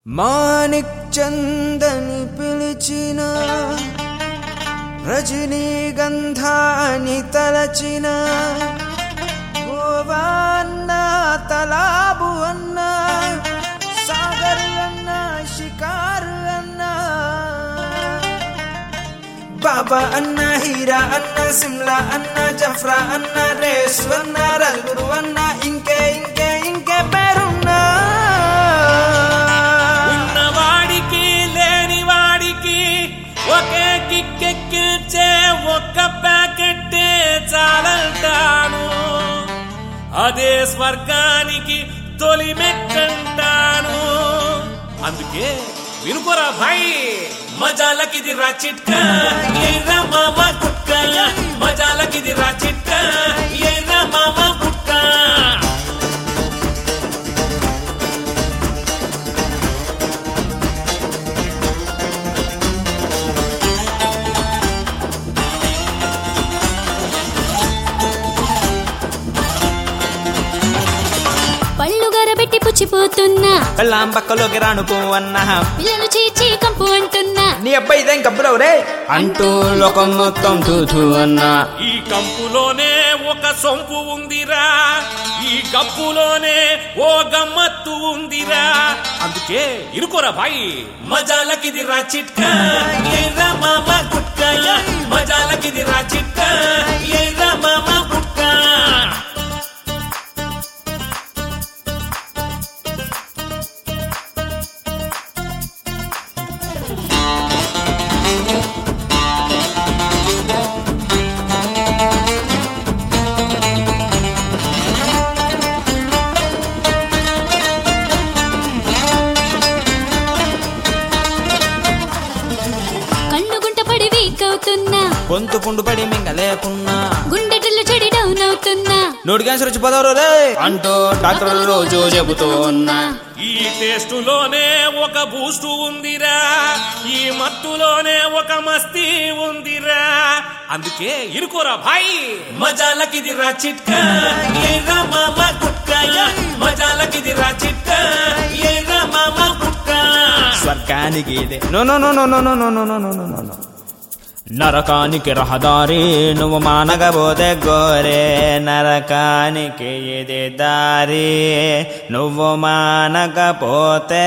మాణిక్ చందని పిలిచిన రజనీగంధాని తలచిన గోవాన్న తలాబు అన్న సాగర్ అన్న షికారు అన్న బాబా అన్న హీరా అన్న సిమ్లా అన్న జఫ్రా అన్న రేసు అన్న రల్గురు అన్న ఇంకే ఇంకే ఇంకే పేరున్నా ఉన్నవాడికి లేని వాడికి ఒకే కిక్కెక్కించే ఒక్క ప్యాకెట్ చాలంటాను అదే స్వర్గానికి తొలి మెక్కంటాను అందుకే వినుకోరా భాయ్ మజాలకిది రా చిట్కా ఏరా మామ కుక్క మజాలకిది రా చిట్కా ఏరా మామ కుక్క పళ్ళు గరబెట్టి పుచ్చిపోతున్నా పెళ్ళాం పక్కలోకి రానుకో అన్నా పిల్లలు చీచి కంపు అంటున్నా నీ అబ్బాయి ఇదేం కబ్బురావు రే అంటూ లోకం మొత్తం తూతూ అన్నా ఈ కంపులోనే ఒక సొంపు ఉందిరా ఈ గప్పులోనే ఓ గమ్మత్తు ఉందిరా అందుకే ఇరుకోరా భాయ్ మజాలకిది రా చిట్కా ఏరా మామ కుక్క మజాలకిది రా చిట్కా ఏరా మామ కుక్క కళ్ళు గుంట పడి వీక్ అవుతున్నా గొంతు పుండు పడి మింగలేకున్నా గుండెటలు చెడి డౌన్ అవుతున్నా నోటి క్యాన్సర్ వచ్చి పదవరు రే అంటూ డాక్టర్ రోజు చెబుతూ ఉన్నా ఈ టేస్టులోనే ఒక బూస్టు ఉందిరా ఈ మత్తులోనే ఒక మస్తీ ఉందిరా అందుకే ఇరుకోరా భాయ్ మజాలకిది రా చిట్కా ఏరా మామ కుక్క మజాలకిది రా చిట్కా ఏరా మామ కుక్క స్వర్గానికి ఇదే no no no no no no no no no no no no నరకానికి రహదారి నువ్వు మానగబోతే గోరే నరకానికి ఇది దారి నువ్వు మానకపోతే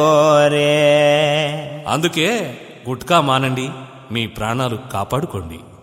గోరే అందుకే గుట్కా మానండి మీ ప్రాణాలు కాపాడుకోండి